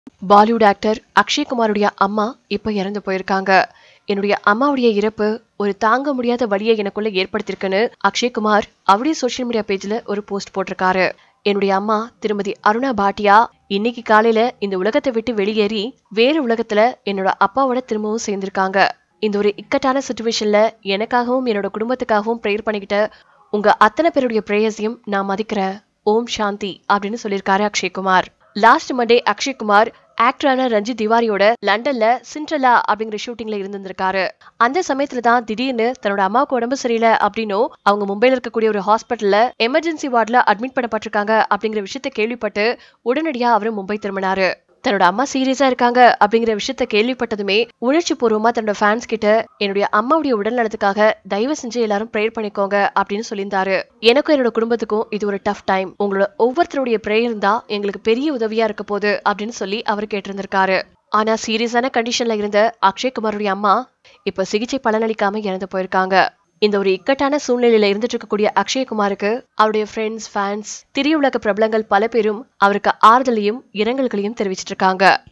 Bollywood actor அக்ஷய்குமாருடைய அம்மா இப்ப இறந்து போயிருக்காங்க என்னுடைய அம்மாவுடைய இறப்பு ஒரு தாங்க முடியாத வழியை எனக்குள்ள ஏற்படுத்தியிருக்குன்னு அக்ஷய்குமார் அவருடைய சோஷியல் மீடியா பேஜ்ல ஒரு போஸ்ட் போட்டிருக்காரு என்னுடைய அம்மா திருமதி அருணா பாட்டியா இன்னைக்கு காலையில இந்த உலகத்தை விட்டு வெளியேறி வேறு உலகத்துல என்னோட அப்பாவோட திரும்பவும் சேர்ந்திருக்காங்க இந்த ஒரு இக்கட்டான சுச்சுவேஷன்ல எனக்காகவும் என்னோட குடும்பத்துக்காகவும் ப்ரேயர் பண்ணிக்கிட்ட உங்க அத்தனை பேருடைய ப்ரேயர்ஸையும் நான் மதிக்கிறேன் ஓம் சாந்தி அப்படின்னு சொல்லியிருக்காரு அக்ஷய்குமார் லாஸ்ட் மண்டே அக்ஷய்குமார் ஆக்டரான ரஞ்சித் திவாரியோட லண்டன்ல சிண்ட்ரலா அப்படிங்கிற ஷூட்டிங்ல இருந்திருந்திருக்காரு அந்த சமயத்துல தான் திடீர்னு தன்னோட அம்மாவுக்கு உடம்பு சரியில்லை அப்படின்னும் அவங்க மும்பைல இருக்கக்கூடிய ஒரு ஹாஸ்பிட்டல்ல எமர்ஜென்சி வார்டுல அட்மிட் பண்ணப்பட்டிருக்காங்க அப்படிங்கிற விஷயத்த கேள்விப்பட்டு உடனடியா அவரு மும்பை திரும்பினாரு தன்னோட அம்மா சீரியஸா இருக்காங்க அப்படிங்கிற விஷயத்த கேள்விப்பட்டதுமே உணர்ச்சி பூர்வமா தன்னோட ஃபேன்ஸ் கிட்ட என்னுடைய அம்மாவுடைய உடல் நலத்துக்காக தயவு செஞ்சு எல்லாரும் ப்ரேயர் பண்ணிக்கோங்க அப்படின்னு சொல்லியிருந்தாரு எனக்கும் என்னோட குடும்பத்துக்கும் இது ஒரு டஃப் டைம் உங்களோட ஒவ்வொருத்தருடைய ப்ரேயர் தான் எங்களுக்கு பெரிய உதவியா இருக்க போகுது அப்படின்னு சொல்லி அவர் கேட்டிருந்திருக்காரு ஆனா சீரியஸான கண்டிஷன்ல இருந்த அக்ஷய்குமாருடைய அம்மா இப்ப சிகிச்சை பலனளிக்காம இறந்து போயிருக்காங்க இந்த ஒரு இக்கட்டான சூழ்நிலையில இருந்துட்டு இருக்கக்கூடிய அக்ஷயகுமாருக்கு அவருடைய ஃப்ரெண்ட்ஸ் ஃபேன்ஸ் திரையுலக பிரபலங்கள் பல பேரும் அவருக்கு ஆறுதலையும் இரங்கல்களையும் தெரிவிச்சிட்டு இருக்காங்க